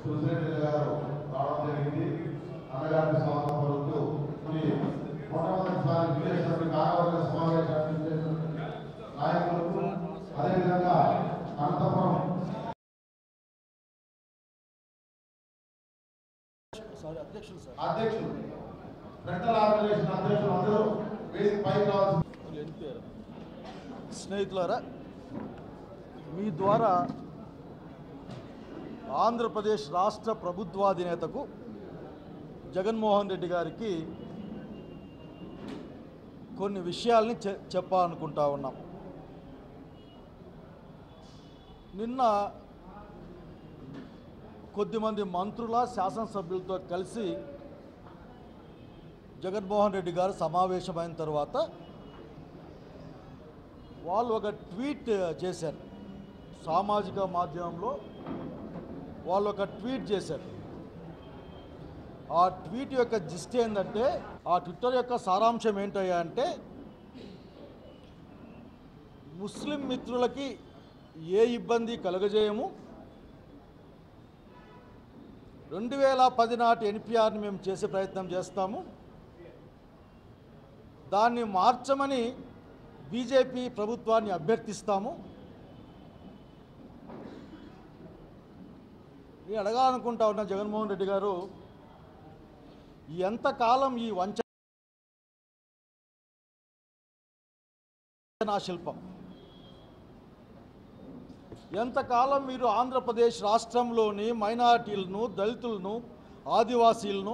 సురేంద్ర గారు రావడం జరిగింది అన్నగారిని స్వాగతం పలుకుతూ మరి మొట్టమొదటిసారి విజయశ్వరి కార్యవర్గ సమావేశాన్ని చేసిన నాయకులకు అదేవిధంగా అనంతపురం సారీ అధ్యక్షులు సార్ అధ్యక్షులు ఫ్రంటల్ ఆర్గనైజేషన్ అధ్యక్షులు అందరూ వేదిక పైకి రావాల్సింది వీళ్ళు ఎన్పిఆర్ స్నేహితులారా మీ ద్వారా ఆంధ్రప్రదేశ్ రాష్ట్ర ప్రభుత్వాధినేతకు జగన్మోహన్ రెడ్డి గారికి కొన్ని విషయాల్ని చె చెప్పాలనుకుంటా ఉన్నాం నిన్న కొద్దిమంది మంత్రుల శాసనసభ్యులతో కలిసి జగన్మోహన్ రెడ్డి గారు సమావేశమైన తర్వాత వాళ్ళు ఒక ట్వీట్ చేశారు సామాజిక మాధ్యమంలో వాళ్ళు ఒక ట్వీట్ చేశారు ఆ ట్వీట్ యొక్క జిస్ట్ ఏంటంటే ఆ ట్విట్టర్ యొక్క సారాంశం ఏంటయ్యా అంటే ముస్లిం మిత్రులకి ఏ ఇబ్బంది కలుగజేయము రెండు వేల పది నాటి ఎన్పిఆర్ని మేము చేసే ప్రయత్నం చేస్తాము దాన్ని మార్చమని బీజేపీ ప్రభుత్వాన్ని అభ్యర్థిస్తాము నేను అడగాలనుకుంటా ఉన్న జగన్మోహన్ రెడ్డి గారు ఎంతకాలం ఈ వంచనా శిల్పం ఎంతకాలం మీరు ఆంధ్రప్రదేశ్ రాష్ట్రంలోని మైనారిటీలను దళితులను ఆదివాసీలను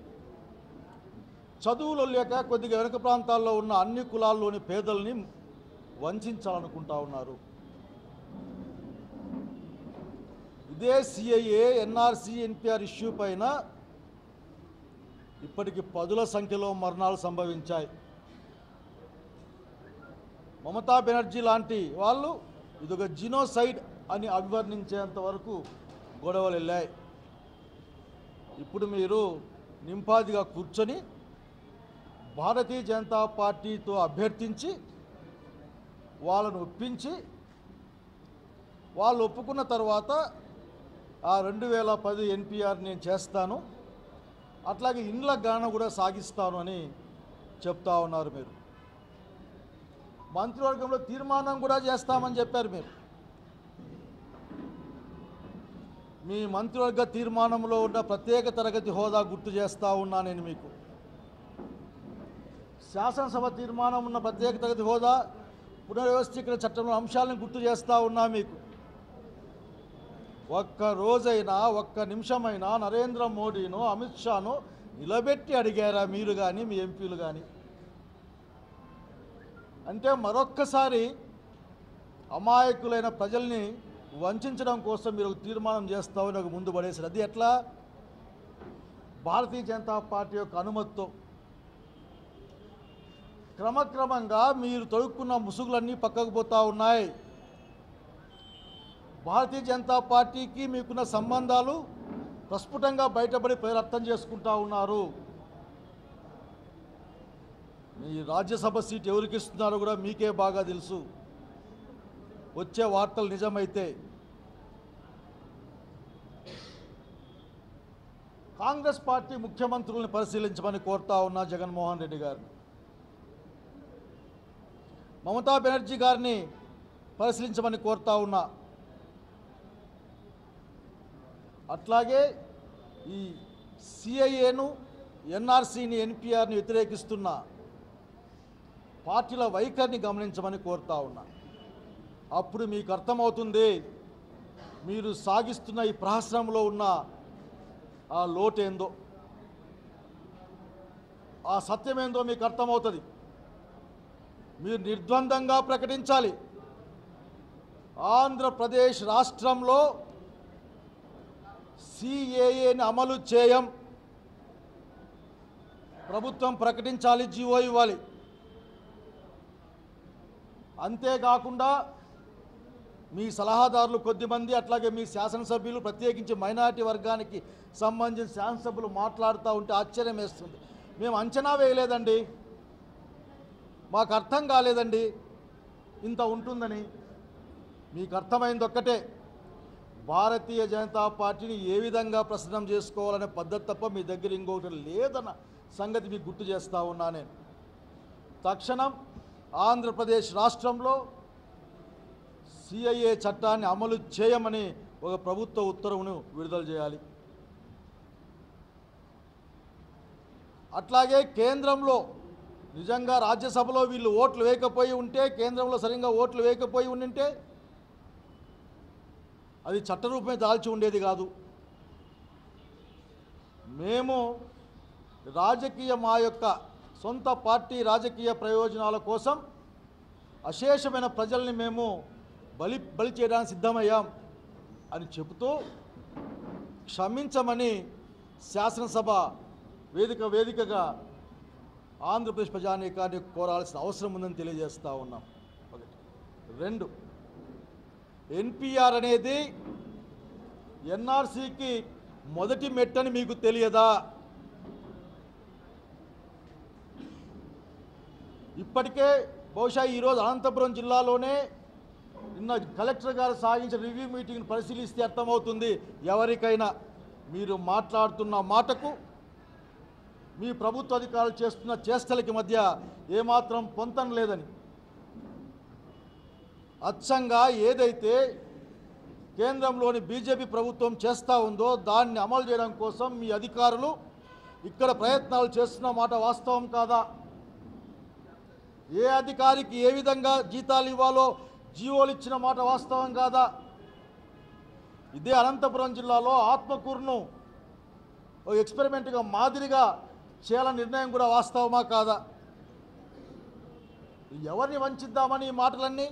చదువులు లేక కొద్దిగా వెనుక ప్రాంతాల్లో ఉన్న అన్ని కులాల్లోని పేదల్ని వంచాలనుకుంటా ఉన్నారు ఇదే సిఐఏ ఎన్ఆర్సి ఎన్పిఆర్ ఇష్యూ పైన ఇప్పటికి పదుల సంఖ్యలో మరణాలు సంభవించాయి మమతా బెనర్జీ లాంటి వాళ్ళు ఇదొక జినోసైడ్ అని అభివర్ణించేంత వరకు గొడవలు వెళ్ళాయి ఇప్పుడు మీరు నింపాదిగా కూర్చొని భారతీయ జనతా పార్టీతో అభ్యర్థించి వాళ్ళను ఒప్పించి వాళ్ళు ఒప్పుకున్న తర్వాత ఆ రెండు వేల పది ఎన్పిఆర్ నేను చేస్తాను అట్లాగే ఇండ్ల గానం కూడా సాగిస్తాను అని చెప్తా ఉన్నారు మీరు మంత్రివర్గంలో తీర్మానం కూడా చేస్తామని చెప్పారు మీరు మీ మంత్రివర్గ తీర్మానంలో ఉన్న ప్రత్యేక తరగతి హోదా గుర్తు చేస్తా ఉన్నా నేను మీకు శాసనసభ తీర్మానం ఉన్న ప్రత్యేక తరగతి హోదా పునర్వ్యవస్థీకరణ చట్టంలో అంశాలను గుర్తు చేస్తా ఉన్నా మీకు ఒక్క రోజైనా ఒక్క నిమిషమైనా నరేంద్ర మోడీను అమిత్ షాను నిలబెట్టి అడిగారా మీరు కానీ మీ ఎంపీలు కానీ అంటే మరొక్కసారి అమాయకులైన ప్రజల్ని వంచడం కోసం మీరు ఒక తీర్మానం చేస్తామని ఒక ముందు పడేసారు అది ఎట్లా భారతీయ జనతా పార్టీ యొక్క అనుమతితో క్రమక్రమంగా మీరు తొడుక్కున్న ముసుగులన్నీ పక్కకు పోతా ఉన్నాయి భారతీయ జనతా పార్టీకి మీకున్న సంబంధాలు ప్రస్ఫుటంగా బయటపడి ప్రజలు అర్థం చేసుకుంటా ఉన్నారు మీ రాజ్యసభ సీట్ ఎవరికి ఇస్తున్నారో కూడా మీకే బాగా తెలుసు వచ్చే వార్తలు నిజమైతే కాంగ్రెస్ పార్టీ ముఖ్యమంత్రుల్ని పరిశీలించమని కోరుతా ఉన్నా జగన్మోహన్ రెడ్డి గారిని మమతా బెనర్జీ గారిని పరిశీలించమని కోరుతా ఉన్నా అట్లాగే ఈ సిఐఏను ఎన్ఆర్సీని ఎన్పిఆర్ని వ్యతిరేకిస్తున్న పార్టీల వైఖరిని గమనించమని కోరుతా ఉన్నా అప్పుడు మీకు అర్థమవుతుంది మీరు సాగిస్తున్న ఈ ప్రహసనంలో ఉన్న ఆ లోటేందో ఆ సత్యమేందో మీకు అర్థమవుతుంది మీరు నిర్ద్వందంగా ప్రకటించాలి ఆంధ్రప్రదేశ్ రాష్ట్రంలో సిఏఏని అమలు చేయం ప్రభుత్వం ప్రకటించాలి జీవో ఇవ్వాలి అంతేకాకుండా మీ సలహాదారులు కొద్దిమంది అట్లాగే మీ శాసనసభ్యులు ప్రత్యేకించి మైనారిటీ వర్గానికి సంబంధించిన శాసనసభ్యులు మాట్లాడుతూ ఉంటే ఆశ్చర్యం వేస్తుంది మేము అంచనా వేయలేదండి మాకు అర్థం కాలేదండి ఇంత ఉంటుందని మీకు అర్థమైంది ఒక్కటే భారతీయ జనతా పార్టీని ఏ విధంగా ప్రసన్నం చేసుకోవాలనే పద్ధతి తప్ప మీ దగ్గర ఇంకొకటి లేదన్న సంగతి మీకు గుర్తు చేస్తా ఉన్నా నేను తక్షణం ఆంధ్రప్రదేశ్ రాష్ట్రంలో సిఐఏ చట్టాన్ని అమలు చేయమని ఒక ప్రభుత్వ ఉత్తర్వును విడుదల చేయాలి అట్లాగే కేంద్రంలో నిజంగా రాజ్యసభలో వీళ్ళు ఓట్లు వేయకపోయి ఉంటే కేంద్రంలో సరిగ్గా ఓట్లు వేయకపోయి ఉండింటే అది చట్టరూపమే దాల్చి ఉండేది కాదు మేము రాజకీయ మా యొక్క సొంత పార్టీ రాజకీయ ప్రయోజనాల కోసం అశేషమైన ప్రజల్ని మేము బలి బలి చేయడానికి సిద్ధమయ్యాం అని చెబుతూ క్షమించమని శాసనసభ వేదిక వేదికగా ఆంధ్రప్రదేశ్ ప్రజానీకాన్ని కోరాల్సిన అవసరం ఉందని తెలియజేస్తూ ఉన్నాం ఒకటి రెండు ఎన్పిఆర్ అనేది ఎన్ఆర్సీకి మొదటి మెట్టని మీకు తెలియదా ఇప్పటికే బహుశా ఈరోజు అనంతపురం జిల్లాలోనే నిన్న కలెక్టర్ గారు సాగించిన రివ్యూ మీటింగ్ పరిశీలిస్తే అర్థమవుతుంది ఎవరికైనా మీరు మాట్లాడుతున్న మాటకు మీ ప్రభుత్వ అధికారులు చేస్తున్న చేష్టలకి మధ్య ఏమాత్రం పొంతన లేదని అచ్చంగా ఏదైతే కేంద్రంలోని బీజేపీ ప్రభుత్వం చేస్తూ ఉందో దాన్ని అమలు చేయడం కోసం మీ అధికారులు ఇక్కడ ప్రయత్నాలు చేస్తున్న మాట వాస్తవం కాదా ఏ అధికారికి ఏ విధంగా జీతాలు ఇవ్వాలో జీవోలు ఇచ్చిన మాట వాస్తవం కాదా ఇదే అనంతపురం జిల్లాలో ఆత్మకూరును ఓ ఎక్స్పెరిమెంట్గా మాదిరిగా చేయాలని నిర్ణయం కూడా వాస్తవమా కాదా ఎవరిని వంచిద్దామని ఈ మాటలన్నీ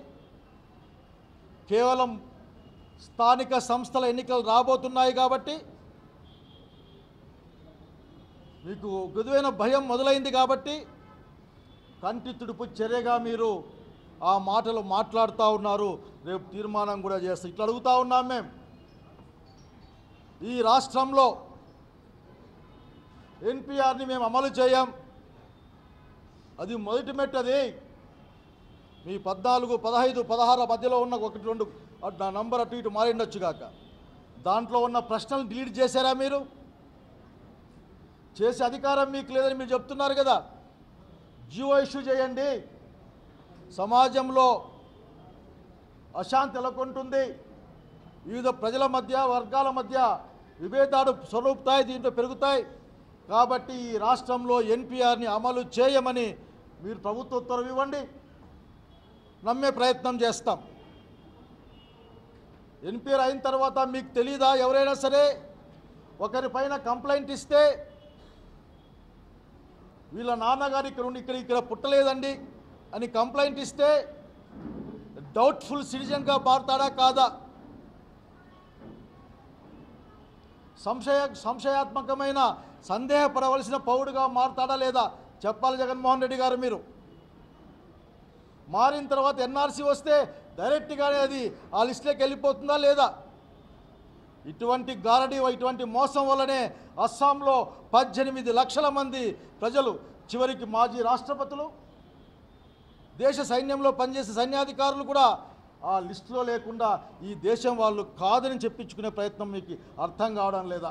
కేవలం స్థానిక సంస్థల ఎన్నికలు రాబోతున్నాయి కాబట్టి మీకు గుదువైన భయం మొదలైంది కాబట్టి కంటి తుడుపు చర్యగా మీరు ఆ మాటలు మాట్లాడుతూ ఉన్నారు రేపు తీర్మానం కూడా చేస్తారు ఇట్లా అడుగుతా ఉన్నాం మేము ఈ రాష్ట్రంలో ఎన్పిఆర్ని మేము అమలు చేయం అది మొదటి మెట్టు అది మీ పద్నాలుగు పదహైదు పదహారు మధ్యలో ఉన్న ఒకటి రెండు అటు నా నంబర్ అటు ఇటు మారిండొచ్చు కాక దాంట్లో ఉన్న ప్రశ్నలు డిలీట్ చేశారా మీరు చేసే అధికారం మీకు లేదని మీరు చెప్తున్నారు కదా జియో ఇష్యూ చేయండి సమాజంలో అశాంతి నెలకొంటుంది వివిధ ప్రజల మధ్య వర్గాల మధ్య విభేదాలు స్వరూపుతాయి దీంట్లో పెరుగుతాయి కాబట్టి ఈ రాష్ట్రంలో ఎన్పిఆర్ని అమలు చేయమని మీరు ప్రభుత్వ ఉత్తర్వు ఇవ్వండి నమ్మే ప్రయత్నం చేస్తాం ఎన్పిఆర్ అయిన తర్వాత మీకు తెలీదా ఎవరైనా సరే ఒకరిపైన కంప్లైంట్ ఇస్తే వీళ్ళ నాన్నగారు ఇక్కడ ఉండి ఇక్కడ ఇక్కడ పుట్టలేదండి అని కంప్లైంట్ ఇస్తే డౌట్ఫుల్ సిటిజన్గా మారుతాడా కాదా సంశయ సంశయాత్మకమైన సందేహపడవలసిన పౌరుడుగా మారుతాడా లేదా చెప్పాలి జగన్మోహన్ రెడ్డి గారు మీరు మారిన తర్వాత ఎన్ఆర్సీ వస్తే డైరెక్ట్గానే అది ఆ లిస్టులోకి వెళ్ళిపోతుందా లేదా ఇటువంటి గారడి ఇటువంటి మోసం వల్లనే అస్సాంలో పద్దెనిమిది లక్షల మంది ప్రజలు చివరికి మాజీ రాష్ట్రపతులు దేశ సైన్యంలో పనిచేసే సైన్యాధికారులు కూడా ఆ లిస్టులో లేకుండా ఈ దేశం వాళ్ళు కాదని చెప్పించుకునే ప్రయత్నం మీకు అర్థం కావడం లేదా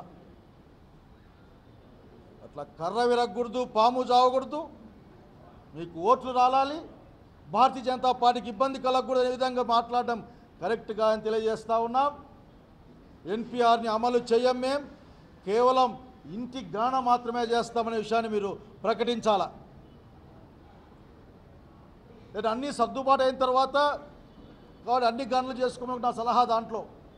అట్లా కర్ర విరగకూడదు పాము చావకూడదు మీకు ఓట్లు రాలాలి భారతీయ జనతా పార్టీకి ఇబ్బంది కలగకూడదు అనే విధంగా మాట్లాడడం కరెక్ట్గా అని తెలియజేస్తా ఉన్నాం ఎన్పిఆర్ని అమలు చేయం మేం కేవలం ఇంటి గణన మాత్రమే చేస్తామనే విషయాన్ని మీరు ప్రకటించాలా లేదా అన్నీ సర్దుబాటు అయిన తర్వాత కాబట్టి అన్ని గణనలు చేసుకోమని నా సలహా దాంట్లో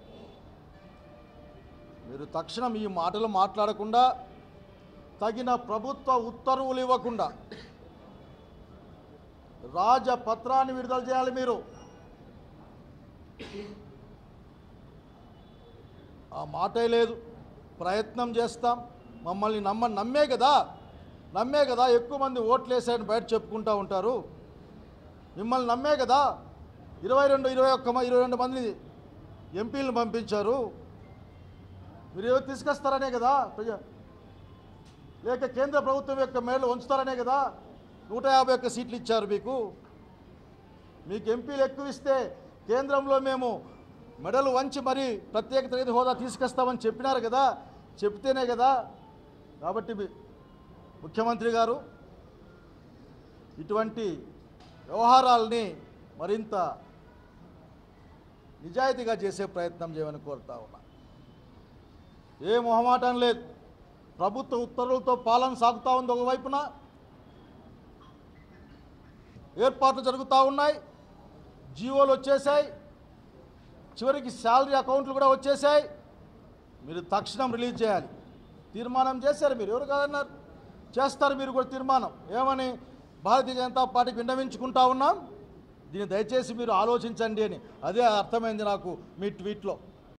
మీరు తక్షణం ఈ మాటలు మాట్లాడకుండా తగిన ప్రభుత్వ ఉత్తర్వులు ఇవ్వకుండా రాజపత్రాన్ని విడుదల చేయాలి మీరు ఆ మాటే లేదు ప్రయత్నం చేస్తాం మమ్మల్ని నమ్మ నమ్మే కదా నమ్మే కదా ఎక్కువ మంది ఓట్లు వేసారని బయట చెప్పుకుంటూ ఉంటారు మిమ్మల్ని నమ్మే కదా ఇరవై రెండు ఇరవై ఒక్క మ- ఇరవై రెండు మంది ఎంపీలను పంపించారు మీరు ఏదో తీసుకొస్తారనే కదా ప్రజ లేక కేంద్ర ప్రభుత్వం యొక్క మేలు ఉంచుతారనే కదా నూట యాభై ఒక్క సీట్లు ఇచ్చారు మీకు మీకు ఎంపీలు ఎక్కువ ఇస్తే కేంద్రంలో మేము మెడలు వంచి మరి ప్రత్యేక తరగతి హోదా తీసుకొస్తామని చెప్పినారు కదా చెప్తేనే కదా కాబట్టి మీ- ముఖ్యమంత్రి గారు ఇటువంటి వ్యవహారాల్ని మరింత నిజాయితీగా చేసే ప్రయత్నం చేయమని కోరుతా ఉన్నా ఏ మొహమాటం లేదు ప్రభుత్వ ఉత్తర్వులతో పాలన సాగుతూ ఉంది ఒకవైపున ఏర్పాట్లు జరుగుతూ ఉన్నాయి జీవోలు వచ్చేసాయి చివరికి శాలరీ అకౌంట్లు కూడా వచ్చేసాయి మీరు తక్షణం రిలీజ్ చేయాలి తీర్మానం చేశారు మీరు ఎవరు కాదన్నారు చేస్తారు మీరు కూడా తీర్మానం ఏమని భారతీయ జనతా పార్టీకి విన్నవించుకుంటా ఉన్నాం దీన్ని దయచేసి మీరు ఆలోచించండి అని అదే అర్థమైంది నాకు మీ ట్వీట్లో